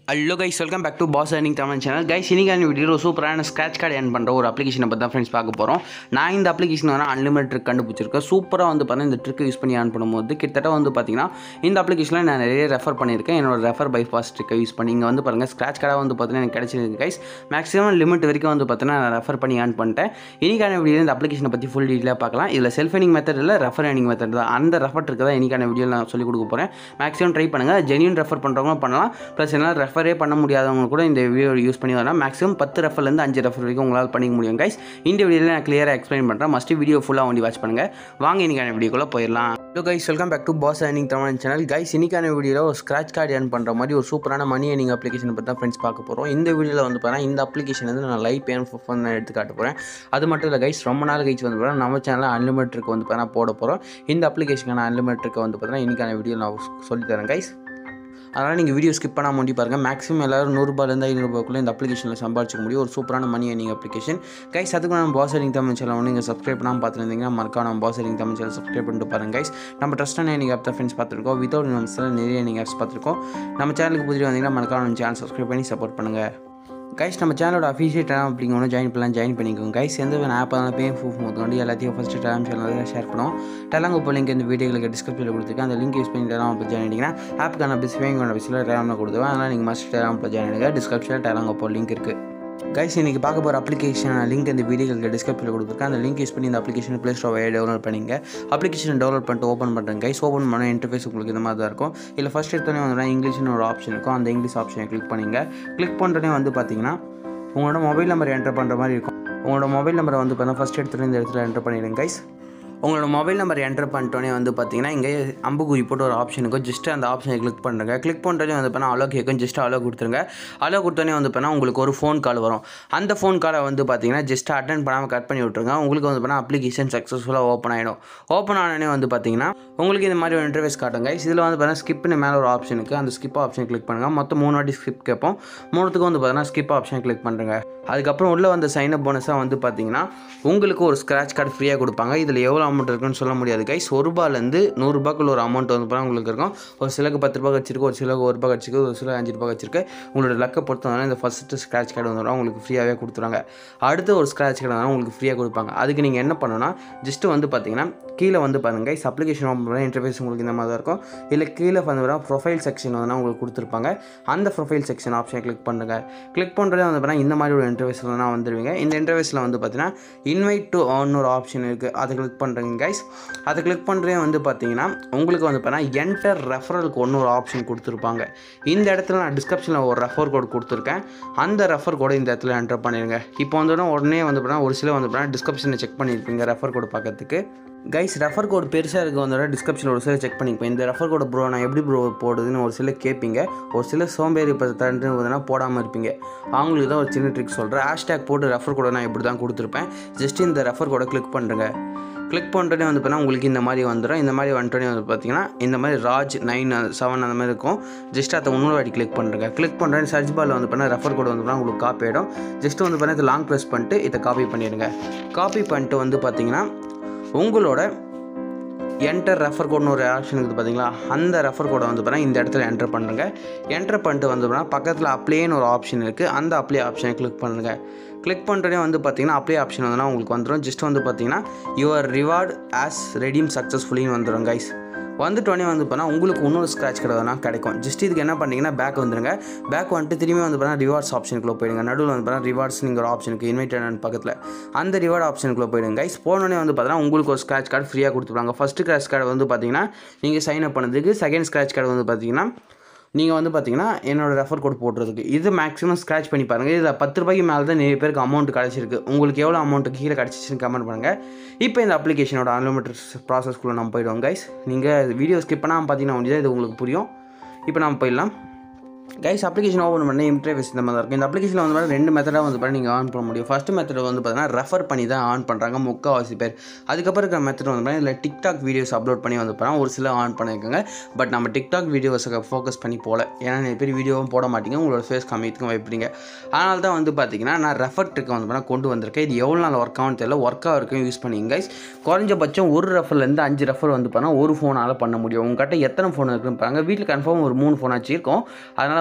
hello guys welcome back to Boss Earning Tamil channel guys இன்னைக்கான video சூப்பரான scratch card earn பண்ணுற ஒரு அப்ளிகேஷனை பற்றி தான் ஃப்ரெண்ட்ஸ் பார்க்க போகிறோம் நான் இந்த அப்ளிகேஷன் வந்து அன்லிமிட் ட்ரிக் கண்டுபிடிச்சிருக்கேன் சூப்பராக வந்து பார்த்தீங்கன்னா இந்த ட்ரிக் யூஸ் பண்ணி ஏர்ன் பண்ணும்போது கிட்டத்தட்ட வந்து பார்த்தீங்கன்னா இந்த அப்ளிகேஷனில் நான் நிறைய ரெஃபர் பண்ணியிருக்கேன் என்னோட ரெஃபர் பை பாஸ் ட்ரிக்கை யூஸ் பண்ணி இங்கே வந்து பாருங்கள் ஸ்க்ராட்ச் கார்டாக வந்து பார்த்தீங்கன்னா எனக்கு கிடைச்சிருக்கு கைஸ் மேக்ஸிமம் லிமிட் வரைக்கும் வந்து பார்த்தீங்கன்னா நான் ரெஃபர் பண்ணி ஏர்ன் பண்ணிட்டேன் இன்னைக்கான வீடியோ இந்த அப்ளிகேஷனை பற்றி ஃபுல் டீட்டெயிலாக பார்க்கலாம் இதில் செல்ஃப் ஏர்னிங் மெத்தட் இல்லை ரெஃபர் ஏர்னிங் மெத்தட் தான் அந்த ரெஃபர் ட்ரிக் தான் இன்னைக்கான வீடியோவில் நான் சொல்லிக் கொடுக்க போகிறேன் மேக்ஸிமம் ட்ரை பண்ணுங்கள் ஜென்யூன் ரெஃபர் பண்ணுறவங்களும் பண்ணலாம் ப்ளஸ் என்னால் ரெஃபரே பண்ண முடியாதவங்க கூட இந்த வீடியோ யூஸ் பண்ணி வரலாம் மேக்ஸிமம் பத்து ரெஃபர்லேருந்து அஞ்சு ரெஃபர் வரைக்கும் உங்களால் பண்ணிக்க முடியும் கைஸ் இந்த வீடியோவில் நான் கிளியராக எக்ஸ்பிளைன் பண்ணுறேன் மஸ்ட் வீடியோ ஃபுல்லாக ஒண்டி வாட்ச் பண்ணுங்கள் வாங்க இன்னைக்கான வீடியோக்குள்ளே போயிடலாம் hello guys welcome back to Boss Earning Tamil channel guys இன்னைக்கான வீடியோவில் ஒரு ஸ்க்ராட்ச் கார்டு ஏர்ன் பண்ணுற மாதிரி ஒரு சூப்பரான மணி ஏர்னிங் அப்ளிகேஷன் பற்றி தான் ஃப்ரெண்ட்ஸ் பார்க்க போகிறோம் இந்த வீடியோவில் வந்து பார்த்தா இந்த அப்ளிகேஷன் வந்து நான் லைவ் பேன் ஃபோன் எடுத்து காட்ட போகிறேன் அது மட்டும் இல்லை கைஸ் ரொம்ப நாள் கழிச்சு வந்து பார்த்தா நம்ம சேனலில் அன்லிமிட்ருக்கு வந்து பார்த்தா போட போகிறோம் இந்த அப்ளிகேஷனுக்கான அன்லிமிட்ருக்கு வந்து பார்த்தீங்கன்னா இன்னைக்கான வீடியோ நான் சொல்லித்தரேன் கைஸ் அதனால் நீங்கள் வீடியோ ஸ்கிப் பண்ணாமல் முடி பாருங்கள் மேக்ஸிமம் எல்லோரும் நூறுரூபாலேருந்து ஐநூறுபாக்குள்ளே இந்த அப்ளிகேஷனில் சம்பாதிச்சிக்க முடியும் ஒரு சூப்பரான மணி ஏர்னிங் அப்ளிகேஷன் கைஸ் அதுக்கு நம்ம பாஸ் ஏர்னிங் தமிழ் சேனல் நீங்கள் சப்ஸ்கிரைப் பண்ணாமல் பார்த்துருந்தீங்கன்னா மறக்காம நம்ம Boss Earning Tamil channel subscribe பண்ணிட்டு பாருங்க கைஸ் நம்ம ட்ரஸ்டான ஏர்னிங் ஆப் தான் ஃப்ரெண்ட்ஸ் பார்த்துருக்கோம் வித்தவுட் நிமிஷத்தில் நிறைய ஏர்னிங் ஆப்ஸ் பார்த்துருக்கோம் நம்ம சேனலுக்கு புதிய வந்தீங்கன்னா மறக்காம நம்ம சேனல் சப்ஸ்கிரைப் பண்ணி சப்போர்ட் பண்ணுங்கள் கைஸ் நம்ம சேனலோட அஃபீஷியல் டெலாம் அப்படிங்க ஒன்று ஜாயின் பண்ணலாம் ஜாயின் பண்ணிக்கோங்க கைஸ் எந்த ஒரு ஆப் இருந்தாலும் பே ப்ரூஃப் முதல் எல்லாத்தையும் ஃபஸ்ட்டு டெலாம் சேனலில் ஷேர் பண்ணுவோம் டெலாங் இப்போ லிங்க் இந்த வீடியோகளுக்கு டிஸ்கிரிப்ஷனில் கொடுத்துருக்கேன் அந்த லிங்க் யூஸ் பண்ணி டெலாம் இப்போ ஜாயின் பண்ணிங்கன்னா ஆப்புக்கான பிஸ் வேங்க பிஸில் டெலாமில் கொடுத்துருவேன் அதனால் நீங்கள் மஸ்ட் டெலாம் இப்போ ஜாயின் பண்ணுங்கள் டிஸ்கிரிப்ஷனில் டெலாங் இப்போ லிங்க் இருக்குது கைஸ் இன்றைக்கி பார்க்க போகிற அப்ளிகேஷன் லிங்க் இந்த வீடியோக்கு டிஸ்கிரிப்ஷனில் கொடுத்துருக்கேன் அந்த லிங்க் யூஸ் பண்ணி இந்த அப்ளிகேஷன் ப்ளே ஸ்டோர் டவுன்லோட் பண்ணிங்க அப்ளிகேஷன் டவுன்லோட் பண்ணிட்டு ஓப்பன் பண்ணுறேன் கைஸ் ஓப்பன் பண்ண இன்டர்ஃபேஸ் உங்களுக்கு இந்த மாதிரி தான் இருக்கும் இல்லை ஃபஸ்ட் எடுத்தோடனே வந்து இங்கிலீஷ்னு ஒரு ஆப்ஷன் இருக்கும் அந்த இங்கிலீஷ் ஆப்ஷனை கிளிக் பண்ணிங்க கிளிக் பண்ணுறதே வந்து பார்த்தீங்கன்னா உங்களோட மொபைல் நம்பர் என்டர் பண்ணுற மாதிரி இருக்கும் உங்களோட மொபைல் நம்பரை வந்து பார்த்தா ஃபஸ்ட் எடுத்துகிட்டு இந்த இடத்துல என்டர் பண்ணிடுங்க கைஸ் உங்களோட மொபைல் நம்பர் என்டர் பண்ணிட்டோன்னே வந்து பார்த்தீங்கன்னா இங்கே அம்புக்குறி போட்டு ஒரு ஆப்ஷன் இருக்கும் ஜஸ்ட் அந்த ஆப்ஷனை கிளிக் பண்ணுறங்க கிளிக் பண்ணுறதே வந்து பார்த்தா அலோ கேட்கும் ஜஸ்ட் அலோ கொடுத்துருங்க அலோ கொடுத்தோன்னே வந்து பார்த்தா உங்களுக்கு ஒரு ஃபோன் கால் வரும் அந்த ஃபோன் காலை வந்து பார்த்தீங்கன்னா ஜஸ்ட் அட்டன் பண்ணாமல் கட் பண்ணி விட்ருங்க உங்களுக்கு வந்து பார்த்தா அப்ளிகேஷன் சக்ஸஸ்ஃபுல்லாக ஓப்பன் ஆகிடும் ஓப்பன் ஆனோடனே வந்து பார்த்தீங்கன்னா உங்களுக்கு இந்த மாதிரி ஒரு இன்டர்வேஸ் காட்டுங்க இதில் வந்து பார்த்தீங்கன்னா ஸ்கிப்னு மேலே ஒரு ஆப்ஷன் இருக்குது அந்த ஸ்கிப் ஆப்ஷன் கிளிக் பண்ணுங்கள் மொத்தம் மூணு வாட்டி ஸ்கிப் கேட்போம் மூணுத்துக்கும் வந்து பார்த்தீங்கன்னா ஸ்கிப் ஆப்ஷன் கிளிக் பண்ணுறங்க அதுக்கப்புறம் உள்ளே வந்த சைன் அப் போனஸாக வந்து பார்த்தீங்கன்னா உங்களுக்கு ஒரு ஸ்க்ராட்ச் கார்டு ஃப்ரீயாக கொடுப்பாங்க இதில் எவ்வளோ அமௌண்ட் இருக்குன்னு சொல்ல முடியாது கைஸ் ஒரு ரூபாலேருந்து நூறுரூபாக்குள்ள ஒரு அமௌண்ட் வந்து பார்த்தா உங்களுக்கு இருக்கும் ஒரு சிலருக்கு பத்து ரூபா கிடச்சிருக்கு ஒரு சிலருக்கு ஒரு ரூபா கிடச்சிருக்கு ஒரு சில அஞ்சு ரூபா கிடச்சிருக்கு உங்களோட லக்கை பொறுத்தவரை இந்த ஃபஸ்ட்டு ஸ்க்ராட்ச் கார்டு வந்துடும் உங்களுக்கு ஃப்ரீயாகவே கொடுத்துருவாங்க அடுத்து ஒரு ஸ்க்ராட்ச் கார்டு வந்து உங்களுக்கு ஃப்ரீயாக கொடுப்பாங்க அதுக்கு நீங்கள் என்ன பண்ணணும்னா ஜஸ்ட்டு வந்து பார்த்தீங்கன்னா கீழே வந்து பாருங்கள் கைஸ் அப்ளிகேஷன் ஓப்பன் பண்ண இன்டர்ஃபேஸ் உங்களுக்கு இந்த மாதிரி தான் இருக்கும் இல்லை கீழே வந்து ப்ரொஃபைல் செக்ஷன் வந்து உங்களுக்கு கொடுத்துருப்பாங்க அந்த ப்ரொஃபைல் செக்ஷன் ஆப்ஷனை கிளிக் பண்ணுங்கள் கிளிக் பண்ணுறதே வந்து பார்த்தீங்கன்னா இந்த மாதிரி ஒரு இன்டர்ஃபேஸில் தான் வந்துடுவீங்க இந்த இன்டர்ஃபேஸில் வந்து பார்த்தீங்கன்னா இன்வைட் டு ஆன் ஒரு ஆப்ஷன் இருக்குது அதை கிளிக் பண்ணுறீங்க கைஸ் அதை கிளிக் பண்ணுறதே வந்து பார்த்தீங்கன்னா உங்களுக்கு வந்து பார்த்தீங்கன்னா என்டர் ரெஃபரலுக்கு ஒன்று ஒரு ஆப்ஷன் கொடுத்துருப்பாங்க இந்த இடத்துல நான் டிஸ்கிரிப்ஷனில் ஒரு ரெஃபர் கோட் கொடுத்துருக்கேன் அந்த ரெஃபர் கோடை இந்த இடத்துல என்டர் பண்ணிடுங்க இப்போ வந்து உடனே வந்து பார்த்தீங்கன்னா ஒரு சில வந்து பார்த்தீங்கன்னா டிஸ்கிரிப்ஷனை செக் பண்ணியிருப்பீங்க ரெஃபர் கோடு பார்க்கறதுக்கு கைஸ் ரெஃபர் கோட் பெருசாக இருக்க வந்து டிஸ்கிரிப்ஷனில் ஒரு சில செக் பண்ணிப்பேன் இந்த ரெஃபர் கோட் ப்ரோ நான் எப்படி ப்ரோ போடுதுன்னு ஒரு சில கேட்பீங்க ஒரு சில சோம்பேறி இப்போ தண்டு பார்த்தீங்கன்னா போடாமல் இருப்பீங்க அவங்களுக்கு தான் ஒரு சின்ன ட்ரிக் சொல்கிறேன் ஹேஷ்டேக் போட்டு ரெஃபர் கோடை நான் இப்படி தான் கொடுத்துருப்பேன் ஜஸ்ட் இந்த ரெஃபர் கோடை கிளிக் பண்ணுறேங்க கிளிக் பண்ணுறதே வந்து பார்த்தீங்கன்னா உங்களுக்கு இந்த மாதிரி வந்துடும் இந்த மாதிரி வந்துட்டோன்னே வந்து பார்த்தீங்கன்னா இந்த மாதிரி ராஜ் நைன் செவன் அந்த மாதிரி இருக்கும் ஜஸ்ட் அதை இன்னொரு வாட்டி கிளிக் பண்ணுறேங்க கிளிக் பண்ணுறேன் சர்ச் பாலில் வந்து பார்த்தீங்கன்னா ரெஃபர் கோட் வந்து பார்த்தீங்கன்னா உங்களுக்கு காப்பி ஆகிடும் ஜஸ்ட் வந்து பார்த்தீங்கன்னா இதை லாங் ப்ரெஸ் பண்ணிட்டு இதை காப்பி பண்ணிடுங்க காப்பி பண்ணிட்டு வந்து பார்த்தீங்கன்னா உங்களோட என்டர் ரெஃபர் கோட்னு ஒரு ஆப்ஷன் இருக்குது பார்த்தீங்களா அந்த ரெஃபர் கோடை வந்து பார்த்தீங்கன்னா இந்த இடத்துல என்டர் பண்ணுறங்க என்டர் பண்ணிட்டு வந்து பார்த்தீங்கன்னா பக்கத்தில் அப்ளேன்னு ஒரு ஆப்ஷன் இருக்குது அந்த அப்ளே ஆப்ஷனை கிளிக் பண்ணுங்க கிளிக் பண்ணுறதே வந்து பார்த்தீங்கன்னா அப்ளே ஆப்ஷன் வந்து உங்களுக்கு வந்துடும் ஜஸ்ட் வந்து பார்த்தீங்கன்னா யுவர் ரிவார்ட் ஆஸ் ரெடீம் சக்ஸஸ்ஃபுல்லின்னு வந்துடும் கைஸ் வந்துட்டோடனே வந்து பார்த்தா உங்களுக்கு இன்னொரு ஸ்க்ராட்ச் கடை வேணால் கிடைக்கும் ஜஸ்ட் இதுக்கு என்ன பண்ணிங்கன்னா பேக் வந்துருங்க பேக் வந்துட்டு திரும்பி வந்து பார்த்தா ரிவார்ட்ஸ் ஆப்ஷனுக்குள்ளே போயிடுங்க நடுவில் வந்து பார்த்தா ரிவார்ட்ஸ் நீங்கள் ஒரு ஆப்ஷனுக்கு இன்வைட்டட் பக்கத்தில் அந்த ரிவார்ட் ஆப்ஷனுக்குள்ளே போயிடுங்க கைஸ் போனோடனே வந்து பார்த்தீங்கன்னா உங்களுக்கு ஒரு ஸ்க்ராட்ச் கார்டு ஃப்ரீயாக கொடுத்துருவாங்க ஃபஸ்ட்டு ஸ்க்ராட்ச் கார்டு வந்து பார்த்தீங்கன்னா நீங்கள் சைன் அப் பண்ணதுக்கு செகண்ட் ஸ்க்ராட்ச் கார்டு வந்து பார்த்தீங்கன்னா நீங்கள் வந்து பார்த்தீங்கன்னா என்னோட ரெஃபர் கோட் போடுறதுக்கு இது மேக்ஸிமம் ஸ்க்ராச் பண்ணி பாருங்கள் இதில் பத்து ரூபாய்க்கு மேலே தான் நிறைய பேருக்கு அமௌண்ட் கிடச்சிருக்கு உங்களுக்கு எவ்வளோ அமௌண்ட் கீழே கிடச்சிச்சின்னு கமெண்ட் பண்ணுங்கள் இப்போ இந்த அப்ளிகேஷனோட அன்லிமிட்டட் ப்ராசஸ்க்குள்ளே நம்ம போயிடுவோம் கைஸ் நீங்கள் வீடியோ ஸ்கிப் பண்ணாமல் பார்த்தீங்கன்னா முடியாது இது உங்களுக்கு புரியும் இப்போ நம்ம போயிடலாம் கைஸ் அப்ளிகேஷன் ஓப்பன் பண்ணி இன்டர்ஃபேஸ் இந்த மாதிரி தான் இருக்கும் இந்த அப்ளிகேஷனில் வந்து பார்த்தா ரெண்டு மெத்தடாக வந்து பார்த்தா நீங்கள் ஆன் பண்ண முடியும் ஃபஸ்ட் மெத்தட் வந்து பார்த்தீங்கன்னா ரெஃபர் பண்ணி தான் ஆன் பண்ணுறாங்க முக்கால்வாசி பேர் அதுக்கப்புறம் இருக்கிற மெத்தட் வந்து பார்த்தீங்கன்னா இதில் டிக்டாக் வீடியோஸ் அப்லோட் பண்ணி வந்து பார்த்தா ஒரு சில ஆன் பண்ணியிருக்காங்க பட் நம்ம டிக்டாக் வீடியோஸை ஃபோக்கஸ் பண்ணி போகல ஏன்னா நிறைய பேர் வீடியோவும் போட மாட்டீங்க உங்களோட ஃபேஸ் காமிக்கிறதுக்கும் வைப்பீங்க அதனால தான் வந்து பார்த்தீங்கன்னா நான் ரெஃபர் ட்ரிக் வந்து பார்த்தா கொண்டு வந்திருக்கேன் இது எவ்வளோ நாள் ஒர்க் ஆகும் தெரியல ஒர்க்காக இருக்கும் யூஸ் பண்ணிங்க கைஸ் குறைஞ்சபட்சம் ஒரு ரெஃபர்லேருந்து அஞ்சு ரெஃபர் வந்து பண்ணால் ஒரு ஃபோனால் பண்ண முடியும் உங்கள்கிட்ட எத்தனை ஃபோன் இருக்குன்னு பாருங்கள் வீட்டில் கன்ஃபார்ம் ஒரு மூணு ஃபோன் ஆச்சு இருக்கும் அதனால்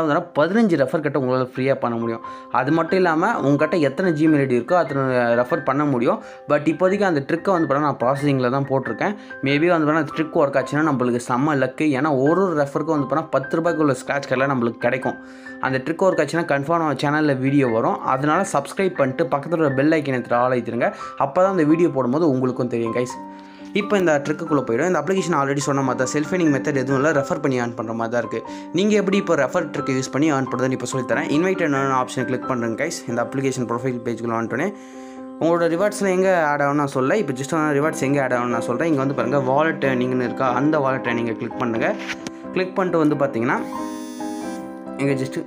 வந்து பதினஞ்சு ரெஃபர் கிட்ட உங்களால் ஃப்ரீயாக பண்ண முடியும் அது மட்டும் இல்லாமல் உங்ககிட்ட எத்தனை ஜிமெயில் ஐடி இருக்கோ அத்தனை ரெஃபர் பண்ண முடியும் பட் இப்போதைக்கு அந்த ட்ரிக்கை வந்து பார்த்தா நான் ப்ராசஸிங்கில் தான் போட்டிருக்கேன் மேபி வந்து பார்த்தா ட்ரிக் ஒர்க் ஆச்சுன்னா நம்மளுக்கு செம்ம லக்கு ஏன்னா ஒரு ஒரு ரெஃபருக்கும் வந்து பார்த்தா பத்து ரூபாய்க்கு உள்ள ஸ்க்ராட்ச் கார்டில் நம்மளுக்கு கிடைக்கும் அந்த ட்ரிக் ஒர்க் ஆச்சுன்னா கன்ஃபார்ம் நம்ம சேனலில் வீடியோ வரும் அதனால சப்ஸ்கிரைப் பண்ணிட்டு பக்கத்தில் ஒரு பெல் ஐக்கனை எடுத்துகிட்டு ஆள் வைத்திருங்க அப்போ தான் அந்த வீடியோ போடும்போது உங்களுக்கும் தெரியும் கைஸ் இப்போ இந்த ட்ரிக்குள்ளே போயிடும் இந்த அப்ளிகேஷன் ஆல்ரெடி சொன்ன மாதிரி தான் செல்ஃபேனிங் மெத்தட் எதுவும் இல்லை ரெஃபர் பண்ணி ஆன் பண்ணுற மாதிரி தான் இருக்குது நீங்கள் எப்படி இப்போ ரெஃபர் ட்ரிக் யூஸ் பண்ணி ஆன் பண்ணுறதுன்னு இப்போ சொல்லித்தரேன் இன்வைட் ஆப்ஷனை கிளிக் பண்ணுறேங்க கைஸ் இந்த அப்ளிகேஷன் ப்ரொஃபைல் பேஜுக்குள்ள வந்துட்டோன்னே உங்களோட ரிவார்ட்ஸில் எங்கே ஆட் ஆகும் நான் சொல்ல இப்போ ஜஸ்ட் ரிவார்ட்ஸ் எங்கே ஆட் ஆகும் நான் சொல்கிறேன் இங்கே வந்து பாருங்கள் வாலெட் நீங்கள் இருக்கா அந்த வாலெட்டை நீங்கள் கிளிக் பண்ணுங்கள் கிளிக் பண்ணிட்டு வந்து பார்த்தீங்கன்னா இங்கே ஜஸ்ட்டு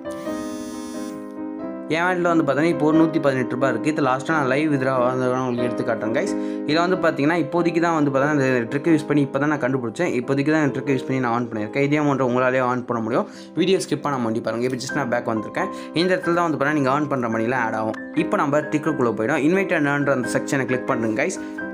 என் வேட்டில் வந்து பார்த்தீங்கன்னா இப்போ ஒரு நூற்றி பதினெட்டு ரூபாய் இருக்குது இது லாஸ்ட்டாக நான் லைவ் வித்ரா வந்து உங்களுக்கு எடுத்து காட்டுறேன் கைஸ் இதில் வந்து பார்த்தீங்கன்னா இப்போதைக்கு தான் வந்து பார்த்தீங்கன்னா இந்த ட்ரிக் யூஸ் பண்ணி இப்போ தான் நான் கண்டுபிடிச்சேன் இப்போதைக்கு தான் இந்த ட்ரிக் யூஸ் பண்ணி நான் ஆன் பண்ணியிருக்கேன் இதே அமௌண்ட் உங்களாலே ஆன் பண்ண முடியும் வீடியோ ஸ்கிப் பண்ண மாட்டி பாருங்கள் இப்போ ஜஸ்ட் நான் பேக் வந்திருக்கேன் இந்த இடத்துல தான் வந்து பார்த்தீங்கன்னா நீங்கள் ஆன் பண்ணுற மணியில் ஆட் ஆகும் இப்போ நம்ம ட்ரிக்குள்ளே போயிடும் இன்வைட் அண்ட் அந்த செக்ஷனை கிளிக் பண்ணுங்க கைஸ்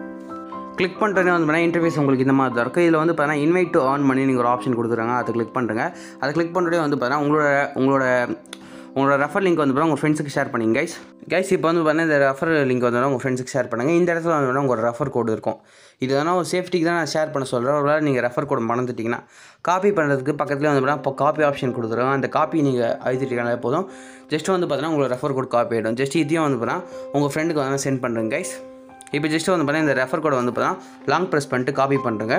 கிளிக் பண்ணுறதே வந்து பார்த்தீங்கன்னா இன்டர்ஃபேஸ் உங்களுக்கு இந்த மாதிரி தான் இருக்குது இதில் வந்து பார்த்தீங்கன்னா இன்வைட் டு ஆன் பண்ணி நீங்கள் ஒரு ஆப்ஷன் கொடுத்துருங்க அதை கிளிக் பண்ணுறங்க அதை கிளிக் பண்ணுறதே வந்து பார்த்தீங்கன்னா உங்களோட உங்களோட உங்களோட ரெஃபர் லிங்க் வந்து பார்த்தா உங்கள் ஃப்ரெண்ட்ஸுக்கு ஷேர் பண்ணிங்க கைஸ் கைஸ் இப்போ வந்து பார்த்தீங்கன்னா இந்த ரெஃபர் லிங்க் வந்து உங்கள் ஃப்ரெண்ட்ஸுக்கு ஷேர் பண்ணுங்கள் இந்த இடத்துல வந்து உங்கள் ரெஃபர் கோடு இருக்கும் இது வேணா ஒரு சேஃப்டிக்கு தான் நான் ஷேர் பண்ண சொல்கிறேன் ஒரு வேளை நீங்கள் ரெஃபர் கோடு மறந்துட்டிங்கன்னா காப்பி பண்ணுறதுக்கு பக்கத்தில் வந்து பார்த்தீங்கன்னா இப்போ காப்பி ஆப்ஷன் கொடுத்துருவோம் அந்த காப்பி நீங்கள் அழுத்திட்டீங்கன்னா போதும் ஜஸ்ட் வந்து பார்த்தீங்கன்னா உங்களோட ரெஃபர் கோட் காப்பி ஆகிடும் ஜஸ்ட் இதையும் வந்து பார்த்தீங்கன்னா உங்கள் ஃப்ரெண்டுக்கு வந்து சென்ட் பண்ணுறேங்க கைஸ் இப்போ ஜஸ்ட் வந்து பார்த்தீங்கன்னா இந்த ரெஃபர் கோடை வந்து பார்த்தீங்கன்னா லாங் ப்ரெஸ் பண்ணிட்டு காப்பி பண்ணுறேங்க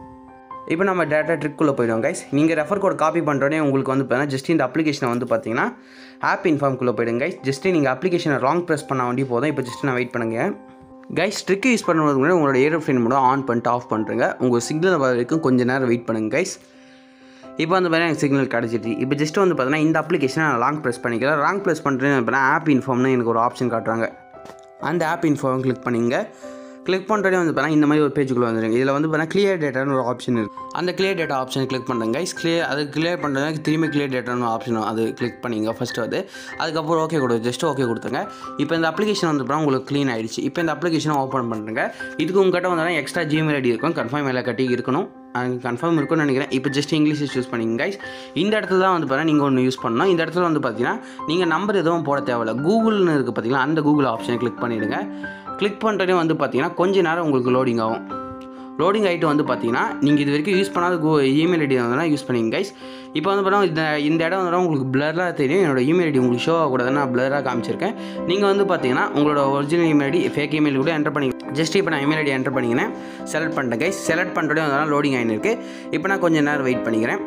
இப்போ நம்ம டேட்டா ட்ரிக்குள்ளே போயிடுவோம் கைஸ் நீங்கள் ரெஃபர் கோட் காப்பி பண்ணுறோடனே உங்களுக்கு வந்து பார்த்தீங்கன்னா ஜஸ்ட் இந்த அப்ளிகேஷனை வந்து பார்த்தீங்கன்னா ஆப் இன்ஃபார்ம்குள்ளே போயிடுங்க கைஸ் ஜஸ்ட் நீங்கள் அப்ளிகேஷனை ராங் ப்ரெஸ் பண்ண வேண்டி போதும் இப்போ ஜஸ்ட் நான் வெயிட் பண்ணுங்க கைஸ் ட்ரிக் யூஸ் பண்ணுறதுக்கு முன்னாடி உங்களோட ஏரோஃப்ளைன் மூலம் ஆன் பண்ணிட்டு ஆஃப் பண்ணுறங்க உங்கள் சிக்னல் வர வரைக்கும் கொஞ்சம் நேரம் வெயிட் பண்ணுங்க கைஸ் இப்போ வந்து பார்த்தீங்கன்னா எனக்கு சிக்னல் கிடச்சிட்டு இப்போ ஜஸ்ட் வந்து பார்த்தீங்கன்னா இந்த அப்ளிகேஷனை நான் லாங் ப்ரெஸ் பண்ணிக்கிறேன் ராங் ப்ரெஸ் பண்ணுறேன்னு பார்த்தீங்கன்னா ஆப் இன்ஃபார்ம்னு எனக்கு ஒரு ஆப்ஷன் காட்டுறாங்க அந்த ஆப் இன்ஃபார்ம் கிளிக் பண்ணிங்க கிளிக் பண்ணுறதே வந்து பார்த்தீங்கன்னா இந்த மாதிரி ஒரு பேஜுக்குள்ளே வந்துருங்க இதில் வந்து பார்த்தீங்கன்னா கிளியர் டேட்டான்னு ஒரு ஆப்ஷன் இருக்குது அந்த கிளியர் டேட்டா ஆப்ஷன் கிளிக் பண்ணுறேங்க கைஸ் கிளியர் அது கிளியர் பண்ணுறதுக்கு திரும்பி கிளியர் டேட்டான்னு ஆப்ஷன் அது கிளிக் பண்ணிங்க ஃபஸ்ட்டு அது அதுக்கப்புறம் ஓகே கொடு ஜஸ்ட் ஓகே கொடுத்துங்க இப்போ இந்த அப்ளிகேஷன் வந்து பார்த்தா உங்களுக்கு க்ளீன் ஆயிடுச்சு இப்போ இந்த அப்ளிகேஷனை ஓப்பன் பண்ணுறேங்க இதுக்கு உங்ககிட்ட வந்து எக்ஸ்ட்ரா ஜிமெயில் ஐடி இருக்கும் கன்ஃபார்ம் எல்லாம் கட்டி இருக்கணும் கன்ஃபார்ம் இருக்கும்னு நினைக்கிறேன் இப்போ ஜஸ்ட் இங்கிலீஷ் யூஸ் பண்ணிங்க கைஸ் இந்த இடத்துல தான் வந்து பார்த்தீங்கன்னா நீங்கள் ஒன்று யூஸ் பண்ணணும் இந்த இடத்துல வந்து பார்த்தீங்கன்னா நீங்கள் நம்பர் எதுவும் போட தேவையில்ல கூகுள்னு இருக்குது பார்த்தீங்கன்னா அந்த கூகுள் ஆப்ஷனை கிளிக் பண்ணிவிடுங்க கிளிக் பண்ணுறதே வந்து பார்த்தீங்கன்னா கொஞ்ச நேரம் உங்களுக்கு லோடிங் ஆகும் லோடிங் ஆகிட்டு வந்து பார்த்தீங்கன்னா நீங்கள் இது வரைக்கும் யூஸ் பண்ணாத கூ இமெயில் ஐடி வந்து யூஸ் பண்ணிங்க கைஸ் இப்போ வந்து பார்த்தா இந்த இந்த இடம் வந்து உங்களுக்கு பிளராக தெரியும் என்னோட இமெயில் ஐடி உங்களுக்கு ஷோ ஆகக்கூடாது நான் பிளராக காமிச்சிருக்கேன் நீங்கள் வந்து பார்த்தீங்கன்னா உங்களோட original email ID fake email கூட என்டர் பண்ணி ஜஸ்ட் இப்போ நான் இமெயில் ஐடி என்டர் பண்ணிக்கிறேன் செலக்ட் பண்ணிட்டேன் கைஸ் செலக்ட் பண்ணுறதே வந்து லோடிங் ஆகிருக்கு இப்போ நான் கொஞ்சம் நேரம் வெயிட் பண்ணிக்கிறேன்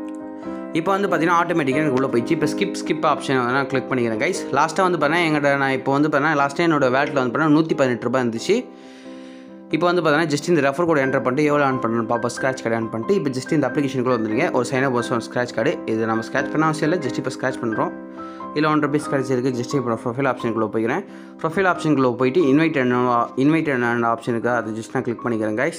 இப்போ வந்து பார்த்தீங்கன்னா ஆட்டோமேட்டிக்காக எனக்கு உள்ளே போயிடுச்சு இப்போ ஸ்கிப் ஸ்கிப் ஆப்ஷன் வந்து நான் கிளிக் பண்ணிக்கிறேன் கைஸ் லாஸ்ட்டாக வந்து பார்த்தீங்கன்னா எங்கிட்ட நான் இப்போ வந்து பார்த்தீங்கன்னா லாஸ்ட்டாக என்னோட வேலட்டில் வந்து பார்த்தீங்கன்னா நூற்றி பதினெட்டு ரூபாய் இருந்துச்சு இப்போ வந்து பார்த்தீங்கன்னா ஜஸ்ட் இந்த ரெஃபர் கோட் என்டர் பண்ணிட்டு எவ்வளோ ஆன் பண்ணணும் பாப்பா ஸ்க்ராச் கார்டு ஆன் பண்ணிட்டு இப்போ ஜஸ்ட் இந்த அப்ளிகேஷனுக்குள்ள வந்துருங்க ஒரு சைன் அப் ஒரு ஸ்க்ராச் கார்டு இது நம்ம ஸ்க்ராச் பண்ண அவசியம் இல்லை ஜஸ்ட் இப்போ ஸ்க்ராச் பண்ணுறோம் இல்லை ஒன் ருபீஸ் கிடச்சிருக்கு ஜஸ்ட் இப்போ ப்ரொஃபைல் ஆப்ஷனுக்குள்ளே போய்க்கிறேன் ப்ரொஃபைல் ஆப்ஷனுக்குள்ளே போயிட்டு இன்வைட் இன்வைட் அண்ட் ஆப்ஷன் இருக்குது அதை ஜஸ்ட் நான் கிளிக் பண்ணிக்கிறேன் கைஸ்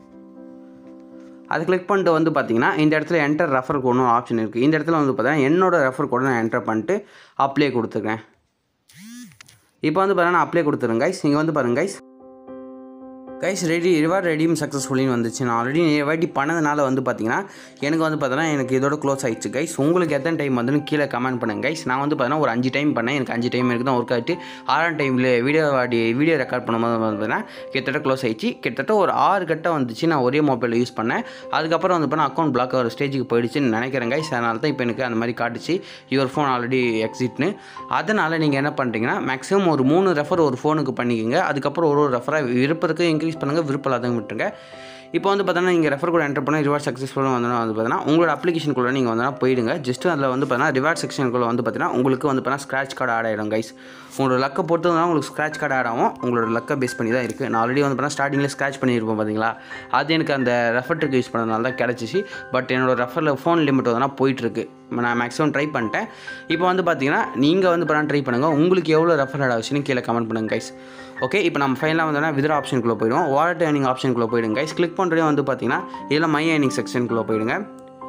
அது கிளிக் பண்ணிட்டு வந்து பார்த்தீங்கன்னா இந்த இடத்துல என்டர் ரெஃபர் கோட்னு ஒரு ஆப்ஷன் இருக்குது இந்த இடத்துல வந்து பார்த்தீங்கன்னா என்னோட ரெஃபர் கோடை நான் என்டர் பண்ணிட்டு அப்ளை கொடுத்துருக்கேன் இப்போ வந்து பார்த்தீங்கன்னா நான் அப்ளை கொடுத்துருங்க கைஸ் இங்கே வந்து பாருங்க கைஸ் கைஸ் ரெடி ரிவார்ட் ரெடியும் சக்ஸஸ்ஃபுல்லின்னு வந்துச்சு நான் ஆல்ரெடி நிறைய வாட்டி பண்ணதுனால வந்து பார்த்தீங்கன்னா எனக்கு வந்து பார்த்தீங்கன்னா எனக்கு இதோட க்ளோஸ் ஆயிடுச்சு கைஸ் உங்களுக்கு எத்தனை டைம் வந்துன்னு கீழே கமெண்ட் பண்ணுங்க கைஸ் நான் வந்து பார்த்தீங்கன்னா ஒரு அஞ்சு டைம் பண்ணேன் எனக்கு அஞ்சு டைம் இருக்குது தான் ஒர்க் ஆகிட்டு ஆறாம் டைமில் வீடியோ ஆடி வீடியோ ரெக்கார்ட் பண்ணும்போது வந்து பார்த்தீங்கன்னா கிட்டத்தட்ட க்ளோஸ் ஆயிடுச்சு கிட்டத்தட்ட ஒரு ஆறு கட்ட வந்துச்சு நான் ஒரே மொபைலில் யூஸ் பண்ணேன் அதுக்கப்புறம் வந்து பார்த்தா அக்கௌண்ட் பிளாக் ஒரு ஸ்டேஜுக்கு போயிடுச்சுன்னு நினைக்கிறேன் கைஸ் அதனால தான் இப்போ எனக்கு அந்த மாதிரி காட்டுச்சு யுவர் ஃபோன் ஆல்ரெடி எக்ஸிட்னு அதனால் நீங்கள் என்ன பண்ணுறீங்கன்னா மேக்ஸிமம் ஒரு மூணு ரெஃபர் ஒரு ஃபோனுக்கு பண்ணிக்கோங்க அதுக்கப்புறம் ஒரு ஒரு ரெஃபராக விருப்பத்துக்கு இன்க்ரீஸ் பண்ணுங்கள் விருப்பம் இல்லாதவங்க விட்டுருங்க இப்போ வந்து பார்த்தீங்கன்னா நீங்கள் ரெஃபர் கூட என்டர் பண்ணி ரிவார்ட் சக்ஸஸ்ஃபுல்லாக வந்து வந்து பார்த்தீங்கன்னா உங்களோட அப்ளிகேஷனுக்குள்ளே நீங்கள் வந்து போயிடுங்க ஜஸ்ட் அதில் வந்து பார்த்தீங்கன்னா ரிவார்ட் செக்ஷனுக்குள்ளே வந்து பார்த்தீங்கன்னா உங்களுக்கு வந்து பார்த்தீங்கன்னா ஸ்க்ராட்ச் கார்டு ஆட் ஆகிடும் கைஸ் உங்களோட லக்கை பொறுத்து தான் உங்களுக்கு ஸ்க்ராட்ச் கார்டு ஆட் ஆகும் உங்களோட லக்கை பேஸ் பண்ணி தான் இருக்குது நான் ஆல்ரெடி வந்து பார்த்தீங்கன்னா ஸ்டார்டிங்கில் ஸ்க்ராட்ச் பண்ணியிருப்போம் பார்த்தீங்களா அது எனக்கு அந்த ரெஃபர்ட்டுக்கு யூஸ் பண்ணதுனால தான் கிடச்சிச்சு பட் என்னோட ரெஃபரில் ஃபோன் லிமிட் வந்து போயிட்டுருக்கு நான் மேக்ஸிமம் ட்ரை பண்ணிட்டேன் இப்போ வந்து பார்த்தீங்கன்னா நீங்கள் வந்து பண்ண ட்ரை பண்ணுங்கள் உங்களுக்கு எவ்வளோ ரெஃபர் ஆட் ஆச்சுன்னு கீழே கமெண்ட் பண்ணுங்கள் கைஸ் ஓகே இப்போ நம்ம ஃபைனலாக வந்தோன்னா வித்ரா ஆப்ஷனுக்குள்ளே போயிடுவோம் வாலெட் ஏர்னிங் ஆப்ஷனுக்குள்ளே போயிடுங்க கைஸ் கிளிக் பண்ணுறதே வந்து பார்த்தீங்கன்னா இதில் மை ஏர்னிங் செக்ஷனுக்குள்ளே போயிடுங்க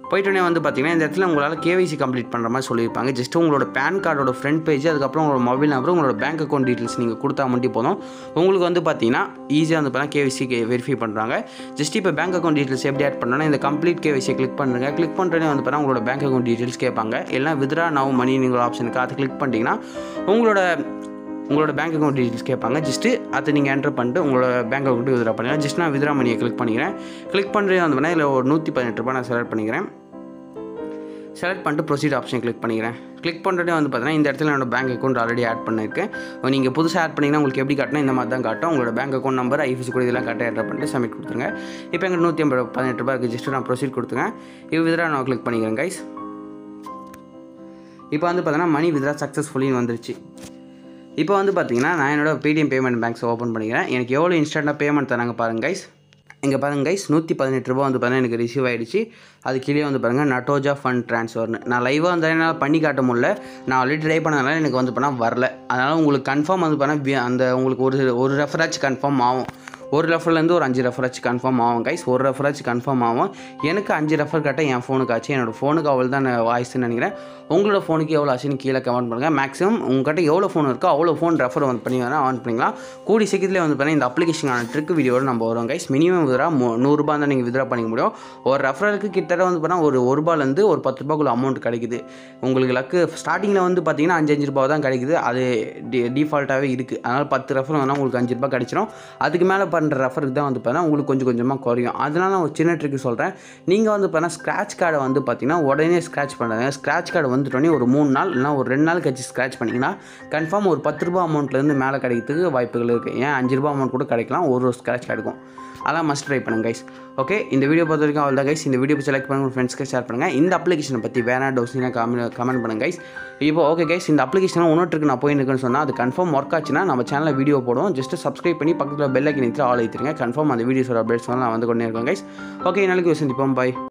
போயிட்டோன்னே வந்து பார்த்தீங்கன்னா இந்த இடத்துல உங்களால் கேவைசி கம்ப்ளீட் பண்ணுற மாதிரி சொல்லியிருப்பாங்க ஜஸ்ட் உங்களோட பேன் கார்டோட ஃப்ரண்ட் பேஜ் அதுக்கப்புறம் உங்களோட மொபைல் நம்பர் உங்களோட பேங்க் அக்கௌண்ட் டீட்டெயில்ஸ் நீங்கள் கொடுத்தா மட்டும் போதும் உங்களுக்கு வந்து பார்த்தீங்கன்னா ஈஸியாக வந்து பார்த்தீங்கன்னா கேவிசி வெரிஃபை பண்ணுறாங்க ஜஸ்ட் இப்போ பேங்க் அக்கௌண்ட் டீட்டெயில்ஸ் எப்படி ஆட் பண்ணணும்னா இந்த கம்ப்ளீட் கேவிசியை கிளிக் பண்ணுங்க கிளிக் பண்ணுறதே வந்து பார்த்தீங்கன்னா உங்களோட பேங்க் அக்கௌண்ட் டீட்டெயில்ஸ் கேட்பாங்க எல்லாம் வித்ரா நவ் மணி நீங்கள் ஆப்ஷனுக்கு அதை கிளிக் பண்ணிட்டீங்கன்னா உங்களோட உங்களோட பேங்க் அக்கௌண்ட் டீட்டெயில்ஸ் கேட்பாங்க ஜஸ்ட்டு அதை நீங்கள் என்டர் பண்ணிட்டு உங்களோட பேங்க் அக்கௌண்ட் வித்ரா பண்ணிக்கலாம் ஜஸ்ட் நான் வித்ரா மணியை கிளிக் பண்ணிக்கிறேன் கிளிக் பண்ணுறது வந்து பார்த்தீங்கன்னா இதில் ஒரு நூற்றி பதினெட்டு ரூபாய் நான் செலக்ட் பண்ணிக்கிறேன் செலக்ட் பண்ணிட்டு ப்ரொசீட் ஆப்ஷன் கிளிக் பண்ணிக்கிறேன் கிளிக் பண்ணுறதே வந்து பார்த்தீங்கன்னா இந்த இடத்துல என்னோட பேங்க் அக்கௌண்ட் ஆல்ரெடி ஆட் பண்ணியிருக்கேன் நீங்கள் புதுசாக ஆட் பண்ணிங்கன்னா உங்களுக்கு எப்படி காட்டினா இந்த மாதிரி தான் காட்டும் உங்களோட பேங்க் அக்கௌண்ட் நம்பர் ஐஃபிசி கூட இதெல்லாம் கரெக்டாக என்டர் பண்ணிட்டு சப்மிட் கொடுத்துருங்க இப்போ எங்கள் நூற்றி ஐம்பது பதினெட்டு ரூபாய் இருக்குது ஜஸ்ட்டு நான் ப்ரொசீட் கொடுத்துங்க இது வித்ரா நான் கிளிக் பண்ணிக்கிறேன் கைஸ் இப்போ வந்து பார்த்தீங்கன்னா மணி வித்ரா சக்ஸஸ்ஃபுல்லின்னு வந்துருச்சு இப்போ வந்து பார்த்தீங்கன்னா நான் என்னோட பேடிஎம் பேமெண்ட் பேங்க்ஸ் ஓப்பன் பண்ணிக்கிறேன் எனக்கு எவ்வளோ இன்ஸ்டண்ட்டாக பேமெண்ட் தராங்க பாருங்க கைஸ் இங்கே பாருங்க கைஸ் நூற்றி பதினெட்டு ரூபா வந்து பார்த்தீங்கன்னா எனக்கு ரிசீவ் ஆகிடுச்சு அது கீழே வந்து பாருங்கள் நட்டோஜா ஃபண்ட் ட்ரான்ஸ்ஃபர்னு நான் லைவாக வந்து என்னால் பண்ணி காட்ட முடியல நான் ஆல்ரெடி ட்ரை பண்ணதுனால எனக்கு வந்து பண்ணால் வரல அதனால் உங்களுக்கு கன்ஃபார்ம் வந்து பண்ணால் அந்த உங்களுக்கு ஒரு ஒரு ரெஃபராச்சு கன்ஃபார்ம் ஆகும் ஒரு ரெஃபர்லேருந்து ஒரு அஞ்சு ரெஃபராச்சு கன்ஃபார்ம் ஆகும் கைஸ் ஒரு ரெஃபராச்சு கன்ஃபார்ம் ஆகும் எனக்கு அஞ்சு ரெஃபர் கட்ட என் ஃபோனுக்கு ஆச்சு என்னோடய ஃபோனுக்கு அவ்வளோ தான் வாய்ஸ்ன்னு நினைக்கிறேன் உங்களோட ஃபோனுக்கு எவ்வளோ ஆச்சுன்னு கீழே கமெண்ட் பண்ணுங்கள் மேக்ஸிமம் உங்கள்கிட்ட எவ்வளோ ஃபோன் இருக்கோ அவ்வளோ ஃபோன் ரெஃபர் வந்து பண்ணி வேணால் ஆன் பண்ணிக்கலாம் கூடி சீக்கிரத்தில் வந்து பார்த்தீங்கன்னா இந்த அப்ளிகேஷனான ட்ரிக் வீடியோட நம்ம வரும் கைஸ் மினிமம் வித்ரா நூறுரூபா தான் நீங்கள் வித்ரா பண்ணிக்க முடியும் ஒரு ரெஃபரலுக்கு கிட்டத்தட்ட வந்து பார்த்தா ஒரு ஒரு ரூபாலேருந்து ஒரு பத்து ரூபாக்குள்ள அமௌண்ட் கிடைக்குது உங்களுக்கு லக்கு ஸ்டார்டிங்கில் வந்து பார்த்தீங்கன்னா அஞ்சு அஞ்சு ரூபா தான் கிடைக்குது அது டி டிஃபால்ட்டாகவே இருக்குது அதனால் பத்து ரெஃபர் வேணால் உங்களுக்கு அஞ்சு ரூபாய் கிடைச்சிரும் அதுக்கு மேலே பண்ணுற ரெஃபருக்கு தான் வந்து பார்த்தீங்கன்னா உங்களுக்கு கொஞ்சம் கொஞ்சமாக குறையும் அதனால நான் ஒரு சின்ன ட்ரிக் சொல்கிறேன் நீங்கள் வந்து பார்த்தீங்கன்னா ஸ்க்ராட்ச் கார்டை வந்து பார்த்தீங்கன்னா உடனே ஸ்க்ராட்ச் பண்ணுறாங்க ஸ்க்ராட்ச் கார்டு வந்துட்டோடனே ஒரு மூணு நாள் இல்லைனா ஒரு ரெண்டு நாள் கழிச்சு ஸ்க்ராட்ச் பண்ணிங்கன்னா கன்ஃபார்ம் ஒரு பத்து ரூபா அமௌண்ட்லேருந்து மேலே கிடைக்கிறதுக்கு வாய்ப்புகள் இருக்குது ஏன் அஞ்சு ரூபா அமௌண்ட் கூட கிடைக்கலாம் ஒரு ஒரு ஸ்க்ராட்ச் கிடைக்கும் அதான் மஸ்ட் ட்ரை பண்ணுங்க கைஸ் ஓகே இந்த வீடியோ பொறுத்த வரைக்கும் அவ்வளோ கைஸ் இந்த வீடியோ செலக்ட் பண்ணுங்க உங்கள் ஃப்ரெண்ட்ஸ்க்கு ஷேர் பண்ணுங்கள் இந்த அப்ளிகேஷனை பற்றி வேணா டவுட்ஸ்னா கமெண்ட் கமெண்ட் பண்ணுங்க கைஸ் இப்போ ஓகே கைஸ் இந்த அப்ளிகேஷன் ஒன்றுக்கு நான் போயிருக்கேன்னு சொன்னால் அது கன்ஃபார்ம் ஒர்க் ஆச்சுன்னா நம்ம சேனலில் வீடியோ போடுவோம் ஜஸ்ட் சப்ஸ்கிரைப் பண்ணி பக்கத்தில் பெல் ஐக்கன் எடுத்து ஆள் வைத்துருங்க கன்ஃபார்ம் அந்த வீடியோஸோட அப்டேட்ஸ் நான் வந்து கொண்டே இருக்கேன் கைஸ் ஓகே நாளைக்கு சந்திப்போம் பாய்